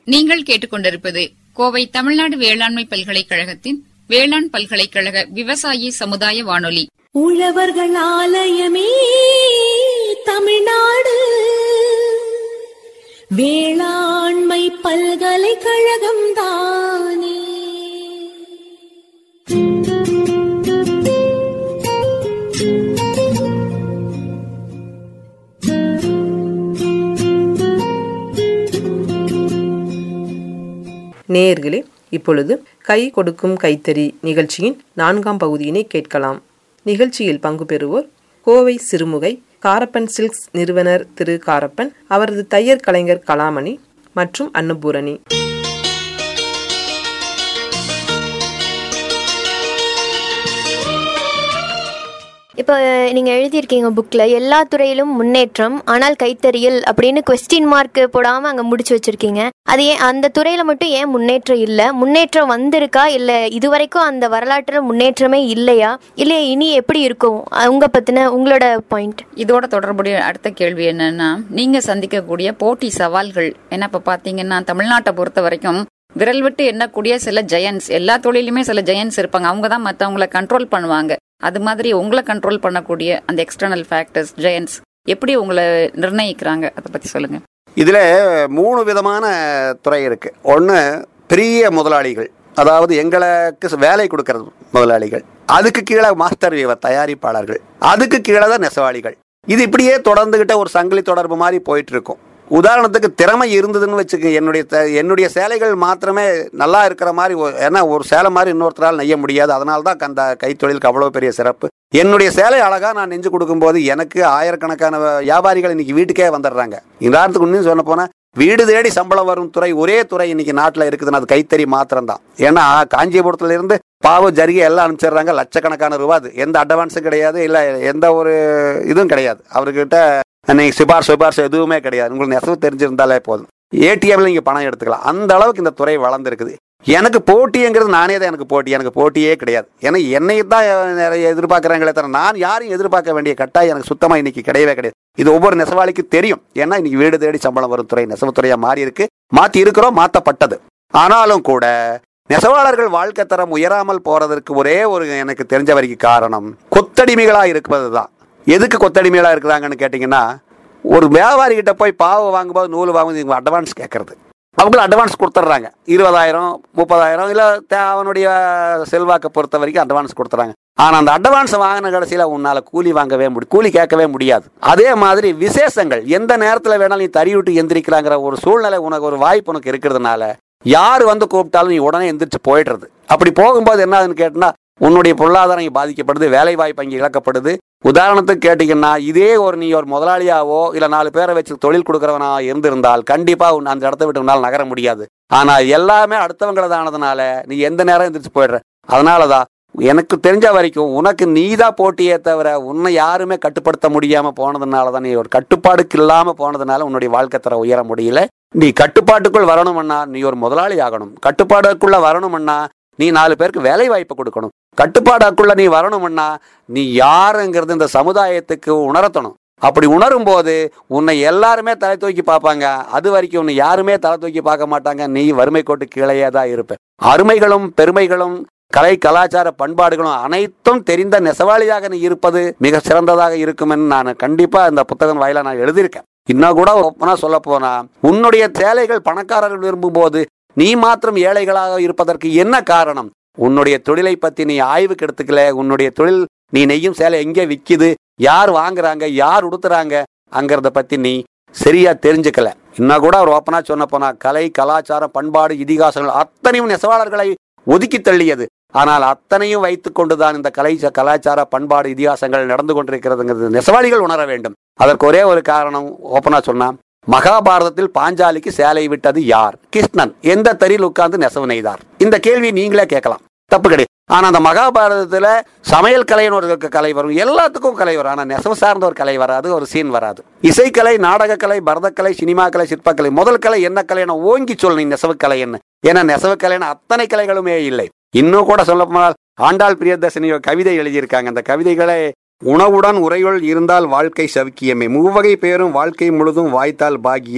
நீங்கள் கேட்டுக்கொண்டிருப்பது கோவை தமிழ்நாடு வேளாண்மை பல்கலைக்கழகத்தின் வேளாண் பல்கலைக்கழக விவசாயி சமுதாய வானொலி உழவர்கள் ஆலயமே தமிழ்நாடு வேளாண்மை பல்கலைக்கழகம் தானே நேயர்களே இப்பொழுது கை கொடுக்கும் கைத்தறி நிகழ்ச்சியின் நான்காம் பகுதியினை கேட்கலாம் நிகழ்ச்சியில் பங்கு பெறுவோர் கோவை சிறுமுகை காரப்பன் சில்க்ஸ் நிறுவனர் திரு காரப்பன் அவரது தையர் கலைஞர் கலாமணி மற்றும் அன்னபூரணி இப்போ நீங்கள் எழுதியிருக்கீங்க புக்கில் எல்லா துறையிலும் முன்னேற்றம் ஆனால் கைத்தறியில் அப்படின்னு கொஸ்டின் மார்க் போடாமல் அங்கே முடிச்சு வச்சுருக்கீங்க அது ஏன் அந்த துறையில் மட்டும் ஏன் முன்னேற்றம் இல்லை முன்னேற்றம் வந்திருக்கா இல்லை இதுவரைக்கும் அந்த வரலாற்றில் முன்னேற்றமே இல்லையா இல்லை இனி எப்படி இருக்கும் உங்கள் பற்றின உங்களோட பாயிண்ட் இதோட தொடர்புடைய அடுத்த கேள்வி என்னன்னா நீங்க சந்திக்கக்கூடிய போட்டி சவால்கள் ஏன்னா இப்ப பாத்தீங்கன்னா தமிழ்நாட்டை பொறுத்த வரைக்கும் விரல் விட்டு எண்ணக்கூடிய சில ஜெயன்ஸ் எல்லா தொழிலுமே சில ஜெயன்ஸ் இருப்பாங்க அவங்க தான் மற்றவங்கள கண்ட்ரோல் பண்ணுவாங்க அது மாதிரி உங்களை கண்ட்ரோல் பண்ணக்கூடிய அந்த எக்ஸ்டர்னல் ஃபேக்டர்ஸ் ஜெயன்ஸ் எப்படி உங்களை நிர்ணயிக்கிறாங்க அதை பத்தி சொல்லுங்க இதில் மூணு விதமான துறை இருக்குது ஒன்று பெரிய முதலாளிகள் அதாவது எங்களுக்கு வேலை கொடுக்கறது முதலாளிகள் அதுக்கு கீழே மாஸ்டர் வீவர் தயாரிப்பாளர்கள் அதுக்கு கீழே தான் நெசவாளிகள் இது இப்படியே தொடர்ந்துகிட்ட ஒரு சங்கிலி தொடர்பு மாதிரி போயிட்டு இருக்கும் உதாரணத்துக்கு திறமை இருந்ததுன்னு வச்சுக்க என்னுடைய த- என்னுடைய சேலைகள் மாத்திரமே நல்லா இருக்கிற மாதிரி ஒ- ஏன்னா ஒரு சேலை மாதிரி இன்னொருத்தரால் நெய்ய முடியாது அதனால தான் அந்த கைத்தொழிலுக்கு அவ்வளோ பெரிய சிறப்பு என்னுடைய சேலை அழகா நான் நெஞ்சு கொடுக்கும்போது எனக்கு ஆயிரக்கணக்கான வியாபாரிகள் இன்னைக்கு வீட்டுக்கே வந்துடுறாங்க உதாரணத்துக்கு இன்னும் சொல்ல போனா வீடு தேடி சம்பளம் வரும் துறை ஒரே துறை இன்னைக்கு நாட்டில் இருக்குதுன்னு அது கைத்தறி மாத்திரம் தான் ஏன்னா காஞ்சிபுரத்துல இருந்து பாவு ஜரிகை எல்லாம் அனுப்பிச்சிடுறாங்க லட்சக்கணக்கான ரூபா அது எந்த அட்வான்ஸும் கிடையாது இல்லை எந்த ஒரு இதுவும் கிடையாது அவர்கிட்ட நீங்க சிபார்சு சிபார்சு எதுவுமே கிடையாது உங்களுக்கு நெசவு தெரிஞ்சிருந்தாலே போதும் ஏடிஎம்ல நீங்க பணம் எடுத்துக்கலாம் அந்த அளவுக்கு இந்த துறை வளர்ந்துருக்குது எனக்கு போட்டிங்கிறது நானே தான் எனக்கு போட்டி எனக்கு போட்டியே கிடையாது ஏன்னா என்னை தான் நிறைய எதிர்பார்க்குறாங்களே தவிர நான் யாரையும் எதிர்பார்க்க வேண்டிய கட்டாயம் எனக்கு சுத்தமாக இன்னைக்கு கிடையவே கிடையாது இது ஒவ்வொரு நெசவாளிக்கும் தெரியும் ஏன்னா இன்னைக்கு வீடு தேடி சம்பளம் வரும் துறை நெசவு துறையா மாறி இருக்கு மாற்றி இருக்கிறோம் மாற்றப்பட்டது ஆனாலும் கூட நெசவாளர்கள் வாழ்க்கை தரம் உயராமல் போறதற்கு ஒரே ஒரு எனக்கு தெரிஞ்ச வரைக்கும் காரணம் கொத்தடிமைகளா இருப்பது தான் எதுக்கு கொத்தடிமைகளா இருக்கிறாங்கன்னு கேட்டிங்கன்னா ஒரு வியாபாரி கிட்ட போய் பாவு வாங்கும்போது நூல் வாங்கும்போது இவங்க அட்வான்ஸ் கேட்கறது அவங்களும் அட்வான்ஸ் கொடுத்துட்றாங்க இருபதாயிரம் முப்பதாயிரம் இல்லை அவனுடைய செல்வாக்கை பொறுத்த வரைக்கும் அட்வான்ஸ் கொடுத்துறாங்க ஆனால் அந்த அட்வான்ஸ் வாங்கின கடைசியில் உன்னால் கூலி வாங்கவே முடியும் கூலி கேட்கவே முடியாது அதே மாதிரி விசேஷங்கள் எந்த நேரத்தில் வேணாலும் நீ தறி விட்டு எந்திரிக்கலாங்கிற ஒரு சூழ்நிலை உனக்கு ஒரு வாய்ப்பு உனக்கு இருக்கிறதுனால யார் வந்து கூப்பிட்டாலும் நீ உடனே எந்திரிச்சு போயிடுறது அப்படி போகும்போது என்ன ஆகுதுன்னு கேட்டினா உன்னுடைய பொருளாதாரம் இங்கே பாதிக்கப்படுது வேலை வாய்ப்பு அங்கே இழக்கப்படுது உதாரணத்துக்கு கேட்டிங்கன்னா இதே ஒரு நீ ஒரு முதலாளியாவோ இல்லை நாலு பேரை வச்சு தொழில் கொடுக்குறவனா இருந்திருந்தால் கண்டிப்பாக உன் அந்த இடத்த விட்டு உன்னால் நகர முடியாது ஆனால் எல்லாமே அடுத்தவங்களதானதுனால நீ எந்த நேரம் எந்திரிச்சு போயிடுற அதனால தான் எனக்கு தெரிஞ்ச வரைக்கும் உனக்கு நீ தான் போட்டியே தவிர உன்னை யாருமே கட்டுப்படுத்த முடியாமல் போனதுனால தான் நீ ஒரு கட்டுப்பாடுக்கு இல்லாமல் போனதுனால உன்னுடைய வாழ்க்கை தர உயர முடியல நீ கட்டுப்பாட்டுக்குள் வரணும்னா நீ ஒரு முதலாளி ஆகணும் கட்டுப்பாடுக்குள்ள வரணும்னா நீ நாலு பேருக்கு வேலை வாய்ப்பு கொடுக்கணும் கட்டுப்பாடுக்குள்ள நீ வரணும்னா நீ யாருங்கிறது இந்த சமுதாயத்துக்கு உணர்த்தணும் அப்படி உணரும் போது உன்னை எல்லாருமே தலை தூக்கி பார்ப்பாங்க அது வரைக்கும் உன்னை யாருமே தலை தூக்கி பார்க்க மாட்டாங்க நீ வறுமை கோட்டு கீழேயே தான் இருப்ப அருமைகளும் பெருமைகளும் கலை கலாச்சார பண்பாடுகளும் அனைத்தும் தெரிந்த நெசவாளியாக நீ இருப்பது மிக சிறந்ததாக இருக்குமென்னு நான் கண்டிப்பா இந்த புத்தகம் வாயிலா நான் எழுதியிருக்கேன் இன்னும் கூட ஒப்பனா சொல்ல போனா உன்னுடைய சேலைகள் பணக்காரர்கள் விரும்பும் போது நீ மாத்திரம் ஏழைகளாக இருப்பதற்கு என்ன காரணம் உன்னுடைய தொழிலை பத்தி நீ ஆய்வுக்கு எடுத்துக்கல உன்னுடைய தொழில் நீ நெய்யும் சேலை எங்கே விக்குது யார் வாங்குறாங்க யார் உடுத்துறாங்க அங்கிறத பத்தி நீ சரியா தெரிஞ்சுக்கல இன்னும் கூட அவர் ஓப்பனா சொன்ன போனா கலை கலாச்சாரம் பண்பாடு இதிகாசங்கள் அத்தனையும் நெசவாளர்களை ஒதுக்கி தள்ளியது ஆனால் அத்தனையும் வைத்துக் கொண்டுதான் இந்த கலை கலாச்சார பண்பாடு இதிகாசங்கள் நடந்து கொண்டிருக்கிறதுங்கிறது நெசவாளிகள் உணர வேண்டும் அதற்கு ஒரே ஒரு காரணம் ஓப்பனா சொன்னா மகாபாரதத்தில் பாஞ்சாலிக்கு சேலை விட்டது யார் கிருஷ்ணன் எந்த தறியில் உட்கார்ந்து நெசவு நெய்தார் இந்த கேள்வி நீங்களே கேட்கலாம் தப்பு கிடையாது ஆனா அந்த மகாபாரதத்துல சமையல் கலைன்னு ஒரு கலை வரும் எல்லாத்துக்கும் கலை வரும் ஆனா நெசவு சார்ந்த ஒரு கலை வராது ஒரு சீன் வராது இசைக்கலை நாடகக்கலை பரதக்கலை சினிமா கலை சிற்பக்கலை முதல் கலை என்ன கலைன்னு ஓங்கி சொல்லணும் நெசவு கலை என்ன ஏன்னா நெசவு கலைன்னு அத்தனை கலைகளுமே இல்லை இன்னும் கூட சொல்ல போனால் ஆண்டாள் பிரியதர்ஷினி ஒரு கவிதை எழுதியிருக்காங்க அந்த கவிதைகளை உணவுடன் உரையுள் இருந்தால் வாழ்க்கை சவுக்கியமே மூவகை பேரும் வாழ்க்கை முழுதும் வாய்த்தால் பாக்கியமே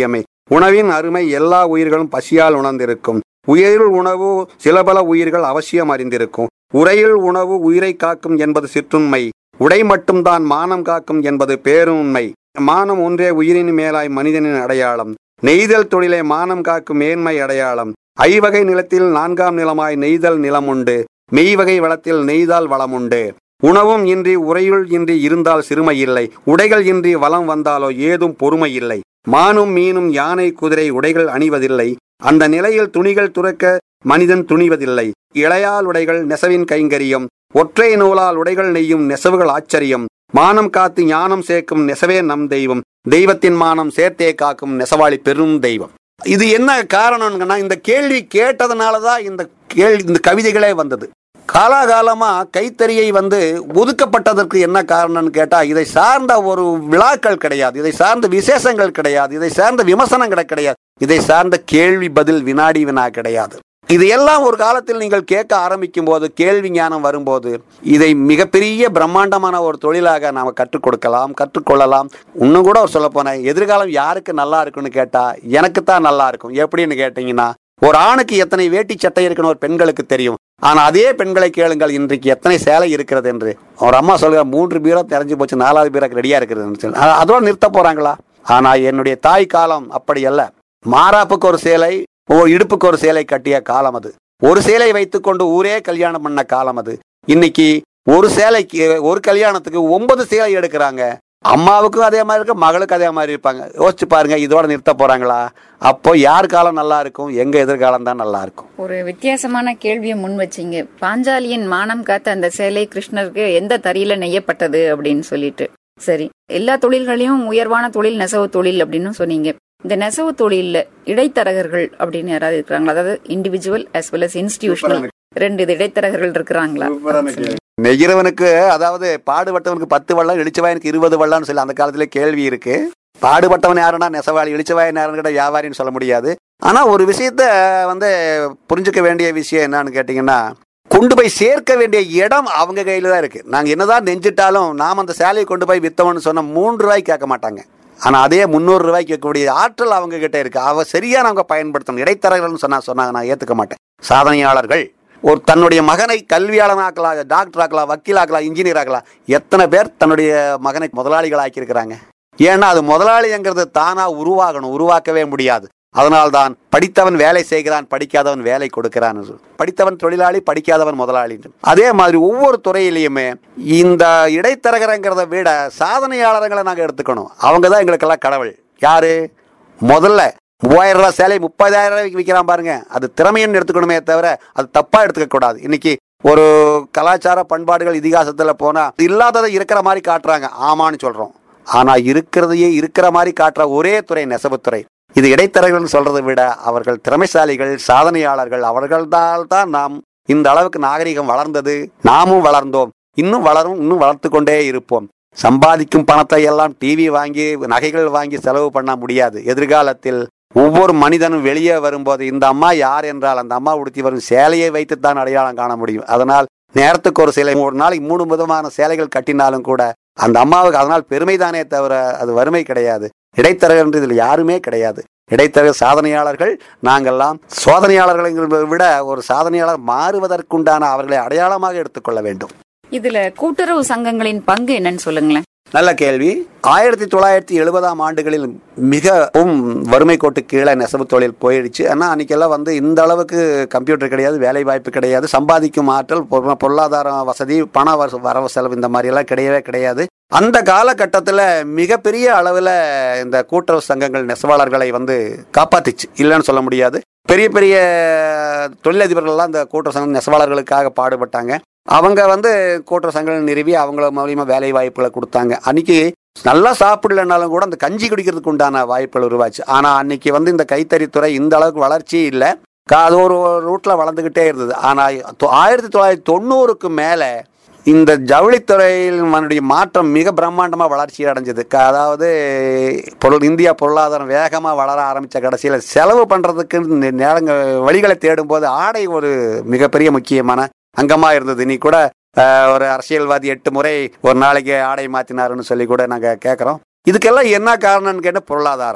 உணவின் அருமை எல்லா உயிர்களும் பசியால் உணர்ந்திருக்கும் உயிருள் உணவு சில பல உயிர்கள் அவசியம் அறிந்திருக்கும் உரையில் உணவு உயிரை காக்கும் என்பது சிற்றுண்மை உடை மட்டும்தான் மானம் காக்கும் என்பது பேருண்மை மானம் ஒன்றே உயிரின் மேலாய் மனிதனின் அடையாளம் நெய்தல் தொழிலை மானம் காக்கும் மேன்மை அடையாளம் ஐவகை நிலத்தில் நான்காம் நிலமாய் நெய்தல் நிலம் உண்டு மெய்வகை வளத்தில் நெய்தால் வளமுண்டு உணவும் இன்றி உரையுள் இன்றி இருந்தால் சிறுமை இல்லை உடைகள் இன்றி வளம் வந்தாலோ ஏதும் பொறுமை இல்லை மானும் மீனும் யானை குதிரை உடைகள் அணிவதில்லை அந்த நிலையில் துணிகள் துறக்க மனிதன் துணிவதில்லை இளையால் உடைகள் நெசவின் கைங்கரியம் ஒற்றை நூலால் உடைகள் நெய்யும் நெசவுகள் ஆச்சரியம் மானம் காத்து ஞானம் சேர்க்கும் நெசவே நம் தெய்வம் தெய்வத்தின் மானம் சேர்த்தே காக்கும் நெசவாளி பெரும் தெய்வம் இது என்ன காரணம்னா இந்த கேள்வி கேட்டதுனால தான் இந்த கேள்வி இந்த கவிதைகளே வந்தது காலாகாலமா கைத்தறியை வந்து ஒதுக்கப்பட்டதற்கு என்ன காரணம்னு கேட்டா இதை சார்ந்த ஒரு விழாக்கள் கிடையாது இதை சார்ந்த விசேஷங்கள் கிடையாது இதை சார்ந்த விமர்சனங்கள் கிடையாது இதை சார்ந்த கேள்வி பதில் வினாடி வினா கிடையாது இது எல்லாம் ஒரு காலத்தில் நீங்கள் கேட்க ஆரம்பிக்கும் போது கேள்வி ஞானம் வரும்போது இதை மிகப்பெரிய பிரம்மாண்டமான ஒரு தொழிலாக நாம் கற்றுக் கொடுக்கலாம் கற்றுக்கொள்ளலாம் இன்னும் கூட சொல்ல போனேன் எதிர்காலம் யாருக்கு நல்லா இருக்குன்னு கேட்டா எனக்கு தான் நல்லா இருக்கும் எப்படின்னு கேட்டீங்கன்னா ஒரு ஆணுக்கு எத்தனை வேட்டி சட்டை இருக்குன்னு ஒரு பெண்களுக்கு தெரியும் ஆனா அதே பெண்களை கேளுங்கள் இன்றைக்கு எத்தனை சேலை இருக்கிறது என்று ஒரு அம்மா சொல்கிற மூன்று பீரோ தெரிஞ்சு போச்சு நாலாவது பீரோக்கு ரெடியா இருக்கிறது அதோட நிறுத்த போறாங்களா ஆனா என்னுடைய தாய் காலம் அப்படி அல்ல மாறாப்புக்கு ஒரு சேலை ஓ இடுப்புக்கு ஒரு சேலை கட்டிய காலம் அது ஒரு சேலை வைத்துக்கொண்டு ஊரே கல்யாணம் பண்ண காலம் அது இன்னைக்கு ஒரு சேலைக்கு ஒரு கல்யாணத்துக்கு ஒன்பது சேலை எடுக்கிறாங்க அம்மாவுக்கும் அதே மாதிரி இருக்கு மகளுக்கும் அதே மாதிரி இருப்பாங்க யோசிச்சு பாருங்க இதோட நிறுத்த போறாங்களா அப்போ யார் காலம் நல்லா இருக்கும் எங்க எதிர்காலம் தான் நல்லா இருக்கும் ஒரு வித்தியாசமான கேள்வியை முன் வச்சீங்க பாஞ்சாலியின் மானம் காத்த அந்த சேலை கிருஷ்ணருக்கு எந்த தறியில நெய்யப்பட்டது அப்படின்னு சொல்லிட்டு சரி எல்லா தொழில்களையும் உயர்வான தொழில் நெசவு தொழில் அப்படின்னு சொன்னீங்க இந்த நெசவு தொழில்ல இடைத்தரகர்கள் அப்படின்னு யாராவது இருக்கிறாங்களா அதாவது individual as well as institutional ரெண்டு இது இடைத்தரகர்கள் இருக்கிறாங்களா நெய்கிறவனுக்கு அதாவது பாடுபட்டவனுக்கு பத்து வள்ளம் இழிச்சவாயனுக்கு இருபது வள்ளம்னு சொல்லி அந்த காலத்துல கேள்வி இருக்கு பாடுபட்டவன் யாருன்னா நெசவாளி இழிச்சவாயன் யாருன்னு கேட்டா வியாபாரின்னு சொல்ல முடியாது ஆனா ஒரு விஷயத்த வந்து புரிஞ்சுக்க வேண்டிய விஷயம் என்னன்னு கேட்டீங்கன்னா கொண்டு போய் சேர்க்க வேண்டிய இடம் அவங்க கையில தான் இருக்கு நாங்க என்னதான் நெஞ்சிட்டாலும் நாம் அந்த சேலையை கொண்டு போய் வித்தோம்னு சொன்னா மூன்று ரூபாய்க்கு கேட்க மாட்டாங்க ஆனா அதே முந்நூறு ரூபாய்க்கு கேட்கக்கூடிய ஆற்றல் அவங்க கிட்ட இருக்கு அவ சரியா அவங்க பயன்படுத்தணும் இடைத்தரகர்கள்னு சொன்னா சொன்னாங்க நான் ஏத்துக்க மாட்டேன் சாதனையாளர்கள் ஒரு தன்னுடைய மகனை கல்வியாளனாக்கலாம் டாக்டர் ஆக்கலாம் வக்கீல் ஆக்கலாம் இன்ஜினியர் ஆக்கலாம் எத்தனை பேர் தன்னுடைய மகனை முதலாளிகள் ஆக்கியிருக்கிறாங்க ஏன்னா அது முதலாளிங்கிறது தானா உருவாகணும் உருவாக்கவே முடியாது அதனால்தான் படித்தவன் வேலை செய்கிறான் படிக்காதவன் வேலை கொடுக்கிறான் என்று. படித்தவன் தொழிலாளி படிக்காதவன் முதலாளி என்று. அதே மாதிரி ஒவ்வொரு துறையிலையுமே இந்த இடைத்தரகரங்கிறத விட சாதனையாளர்களை நாங்கள் எடுத்துக்கணும் அவங்க தான் எங்களுக்கெல்லாம் கடவுள் யாரு முதல்ல மூவாயிரம் ரூபாய் சேலை முப்பதாயிரம் ரூபாய்க்கு விற்கிறான் பாருங்க அது திறமைன்னு எடுத்துக்கணுமே தவிர அது தப்பா எடுத்துக்க கூடாது இன்னைக்கு ஒரு கலாச்சார பண்பாடுகள் இதிகாசத்துல போனா இல்லாததை இருக்கிற மாதிரி காட்டுறாங்க ஆமான்னு சொல்றோம் ஆனா இருக்கிறதையே இருக்கிற மாதிரி காட்டுற ஒரே துறை நெசவுத்துறை இது இடைத்தரகர்கள் சொல்றதை விட அவர்கள் திறமைசாலிகள் சாதனையாளர்கள் அவர்களால் தான் நாம் இந்த அளவுக்கு நாகரிகம் வளர்ந்தது நாமும் வளர்ந்தோம் இன்னும் வளரும் இன்னும் வளர்த்து கொண்டே இருப்போம் சம்பாதிக்கும் பணத்தை எல்லாம் டிவி வாங்கி நகைகள் வாங்கி செலவு பண்ண முடியாது எதிர்காலத்தில் ஒவ்வொரு மனிதனும் வெளியே வரும்போது இந்த அம்மா யார் என்றால் அந்த அம்மா உடுத்தி வரும் சேலையை வைத்து தான் அடையாளம் காண முடியும் அதனால் நேரத்துக்கு ஒரு சேலை ஒரு நாளைக்கு மூணு விதமான சேலைகள் கட்டினாலும் கூட அந்த அம்மாவுக்கு அதனால் பெருமைதானே தவிர அது வறுமை கிடையாது இடைத்தரகர் என்று இதில் யாருமே கிடையாது இடைத்தரக சாதனையாளர்கள் நாங்கெல்லாம் சோதனையாளர்கள் விட ஒரு சாதனையாளர் மாறுவதற்குண்டான அவர்களை அடையாளமாக எடுத்துக்கொள்ள வேண்டும் இதுல கூட்டுறவு சங்கங்களின் பங்கு என்னன்னு சொல்லுங்களேன் நல்ல கேள்வி ஆயிரத்தி தொள்ளாயிரத்தி எழுபதாம் ஆண்டுகளில் மிகவும் வறுமை கோட்டு கீழே நெசவு தொழில் போயிடுச்சு ஆனால் அன்னைக்கெல்லாம் வந்து இந்த அளவுக்கு கம்ப்யூட்டர் கிடையாது வேலை வாய்ப்பு கிடையாது சம்பாதிக்கும் ஆற்றல் பொருளா- பொருளாதார வசதி பண வச- வரவு செலவு இந்த மாதிரி எல்லாம் கிடையவே கிடையாது அந்த காலகட்டத்தில் மிகப்பெரிய அளவில் இந்த கூட்டுறவு சங்கங்கள் நெசவாளர்களை வந்து காப்பாத்திச்சு இல்லைன்னு சொல்ல முடியாது பெரிய பெரிய தொழிலதிபர்கள்லாம் இந்த கூட்டுறவு சங்கம் நெசவாளர்களுக்காக பாடுபட்டாங்க அவங்க வந்து கூட்டுறவு சங்கங்கள் நிறுவி அவங்கள மூலியமா வேலை வாய்ப்புகளை கொடுத்தாங்க அன்னைக்கு நல்லா சாப்பிடலனாலும் கூட அந்த கஞ்சி குடிக்கிறதுக்கு உண்டான வாய்ப்புகள் உருவாச்சு ஆனா அன்னைக்கு வந்து இந்த கைத்தறித்துறை இந்த அளவுக்கு வளர்ச்சி இல்லை அது ஒரு ரூட்ல வளர்ந்துகிட்டே இருந்தது ஆனா தொ- ஆயிரத்தி தொள்ளாயிரத்தி தொண்ணூறுக்கு மேல இந்த ஜவுளித்துறையில் மனுடைய மாற்றம் மிக பிரம்மாண்டமா வளர்ச்சி அடைஞ்சது க- அதாவது பொருள் இந்தியா பொருளாதாரம் வேகமா வளர ஆரம்பிச்ச கடைசியில செலவு பண்றதுக்கு நே- நேரங்க வழிகளை தேடும்போது ஆடை ஒரு மிகப்பெரிய முக்கியமான அங்கமா இருந்தது நீ கூட அஹ், ஒரு அரசியல்வாதி எட்டு முறை ஒரு நாளைக்கு ஆடை மாத்தினாருன்னு சொல்லி கூட நாங்க கேட்குறோம் இதுக்கெல்லாம் என்ன காரணம்னு கேட்ட பொருளாதாரம்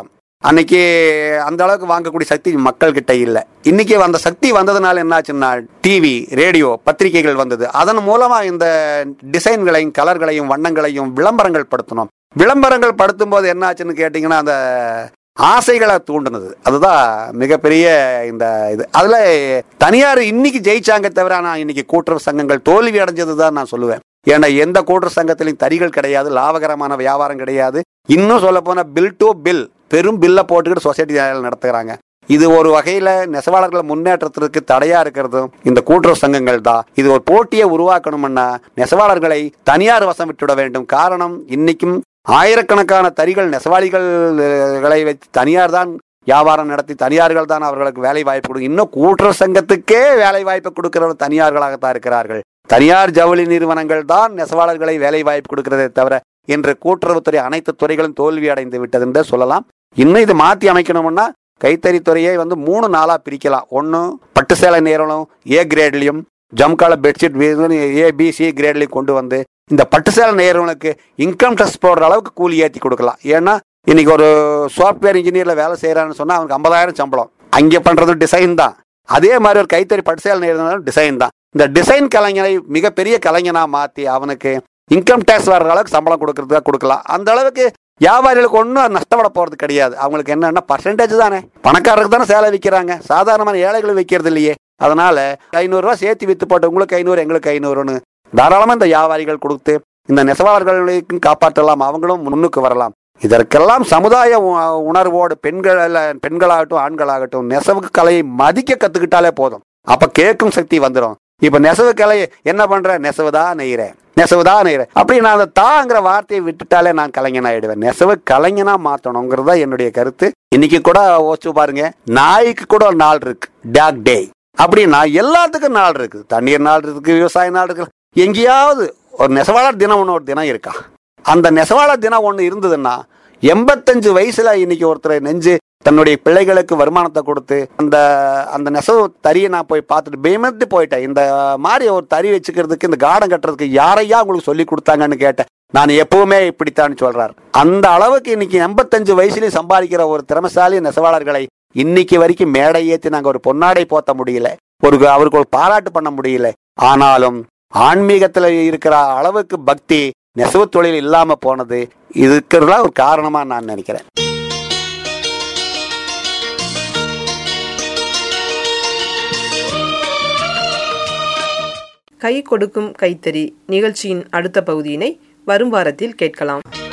அன்னைக்கு அந்த அளவுக்கு வாங்கக்கூடிய சக்தி மக்கள் கிட்ட இல்லை இன்னைக்கு அந்த சக்தி வந்ததுனால என்னாச்சுன்னா டிவி ரேடியோ பத்திரிகைகள் வந்தது அதன் மூலமா இந்த டிசைன்களையும் கலர்களையும் வண்ணங்களையும் விளம்பரங்கள் படுத்தணும் விளம்பரங்கள் படுத்தும் போது என்னாச்சுன்னு கேட்டிங்கன்னா அந்த ஆசைகளை தூண்டுனது அதுதான் மிகப்பெரிய இந்த இது அதுல தனியார் இன்னைக்கு ஜெயிச்சாங்க தவிர நான் இன்னைக்கு கூட்டுறவு சங்கங்கள் தோல்வி அடைஞ்சது தான் நான் சொல்லுவேன் ஏன்னா எந்த கூட்டுறவு சங்கத்திலையும் தறிகள் கிடையாது லாபகரமான வியாபாரம் கிடையாது இன்னும் சொல்ல போனா பில் டு பில் பெரும் பில்லை போட்டுக்கிட்டு சொசைட்டி நடத்துகிறாங்க இது ஒரு வகையில நெசவாளர்கள் முன்னேற்றத்திற்கு தடையா இருக்கிறதும் இந்த கூட்டுறவு சங்கங்கள் தான் இது ஒரு போட்டியை உருவாக்கணும்னா நெசவாளர்களை தனியார் வசம் விட்டுவிட வேண்டும் காரணம் இன்னைக்கும் ஆயிரக்கணக்கான தறிகள் நெசவாளிகளை வச்சு தனியார் தான் வியாபாரம் நடத்தி தனியார்கள் தான் அவர்களுக்கு வேலை வாய்ப்பு கொடுக்கும் இன்னும் கூட்டுறவு சங்கத்துக்கே வேலை வாய்ப்பு கொடுக்கிறவர் தனியார்களாகத்தான் இருக்கிறார்கள் தனியார் ஜவுளி நிறுவனங்கள் தான் நெசவாளர்களை வேலை வாய்ப்பு கொடுக்கிறதே தவிர இன்று கூட்டுறவுத்துறை அனைத்து துறைகளும் தோல்வி அடைந்து விட்டது என்று சொல்லலாம் இன்னும் இது மாற்றி அமைக்கணும்னா கைத்தறித்துறையை வந்து மூணு நாளாக பிரிக்கலாம் ஒன்று பட்டு சேலை நிறுவனம் ஏ கிரேட்லையும் ஜம்கால பெட்ஷீட் ஏ பி சி கிரேட்லையும் கொண்டு வந்து இந்த பட்டு சேலை நேரவனுக்கு இன்கம் டேக்ஸ் போடுற அளவுக்கு கூலி ஏற்றி கொடுக்கலாம் ஏன்னா இன்னைக்கு ஒரு சாஃப்ட்வேர் இன்ஜினியரில் வேலை செய்கிறான்னு சொன்னால் அவனுக்கு ஐம்பதாயிரம் சம்பளம் அங்கே பண்ணுறது டிசைன் தான் அதே மாதிரி ஒரு கைத்தறி பட்டு சேலை நேரம் டிசைன் தான் இந்த டிசைன் கலைஞரை மிகப்பெரிய கலைஞனாக மாற்றி அவனுக்கு இன்கம் டேக்ஸ் வர்ற அளவுக்கு சம்பளம் கொடுக்கறதுக்காக கொடுக்கலாம் அந்த அளவுக்கு வியாபாரிகளுக்கு ஒன்றும் நஷ்டப்பட போகிறது கிடையாது அவங்களுக்கு என்னன்னா பர்சன்டேஜ் தானே பணக்காரருக்கு தானே சேலை விற்கிறாங்க சாதாரணமான ஏழைகள் விற்கிறது இல்லையே அதனால ஐநூறுரூவா சேர்த்து விற்று போட்டு உங்களுக்கு ஐநூறு எங்களுக்கு ஐநூறுன்னு தாராளமாக இந்த வியாபாரிகள் கொடுத்து இந்த நெசவாளர்களையும் காப்பாற்றலாம் அவங்களும் முன்னுக்கு வரலாம் இதற்கெல்லாம் சமுதாய உ- உணர்வோடு பெண்கள் பெண்களாகட்டும் ஆண்களாகட்டும் நெசவு கலையை மதிக்க கத்துக்கிட்டாலே போதும் அப்ப கேட்கும் சக்தி வந்துடும் இப்ப நெசவு கலை என்ன பண்ற நெசவுதான் நெய்கிறேன் நெசவுதான் நெய்கிறேன் அப்படி நான் அந்த தாங்கிற வார்த்தையை விட்டுட்டாலே நான் கலைஞன் ஆயிடுவேன் நெசவு கலைஞனா மாத்தணுங்கிறது தான் என்னுடைய கருத்து இன்னைக்கு கூட யோசிச்சு பாருங்க நாய்க்கு கூட ஒரு நாள் இருக்கு டாக் டே அப்படின்னா எல்லாத்துக்கும் நாள் இருக்கு தண்ணீர் நாள் இருக்கு விவசாய நாள் இருக்கு எங்கேயாவது ஒரு நெசவாளர் தினம் ஒன்று ஒரு தினம் இருக்கா அந்த நெசவாளர் தினம் ஒன்று இருந்ததுன்னா எண்பத்தஞ்சு வயசுல இன்னைக்கு ஒருத்தர் நெஞ்சு தன்னுடைய பிள்ளைகளுக்கு வருமானத்தை கொடுத்து அந்த அந்த நெசவு தறியை நான் போய் பார்த்துட்டு பயமத்து போயிட்டேன் இந்த மாதிரி ஒரு தறி வச்சுக்கிறதுக்கு இந்த கார்டன் கட்டுறதுக்கு யாரையா உங்களுக்கு சொல்லி கொடுத்தாங்கன்னு கேட்டேன் நான் எப்பவுமே இப்படித்தான் சொல்றார் அந்த அளவுக்கு இன்னைக்கு எண்பத்தஞ்சு வயசுலயும் சம்பாதிக்கிற ஒரு திறமசாலி நெசவாளர்களை இன்னைக்கு வரைக்கும் மேடை ஏற்றி நாங்கள் ஒரு பொன்னாடை போத்த முடியல ஒரு அவருக்கு ஒரு பாராட்டு பண்ண முடியல ஆனாலும் ஆன்மீகத்துல இருக்கிற அளவுக்கு பக்தி நெசவு தொழில் இல்லாம போனது இதுக்கிறதுலாம் ஒரு காரணமா நான் நினைக்கிறேன் கை கொடுக்கும் கைத்தறி நிகழ்ச்சியின் அடுத்த பகுதியினை வரும் வாரத்தில் கேட்கலாம்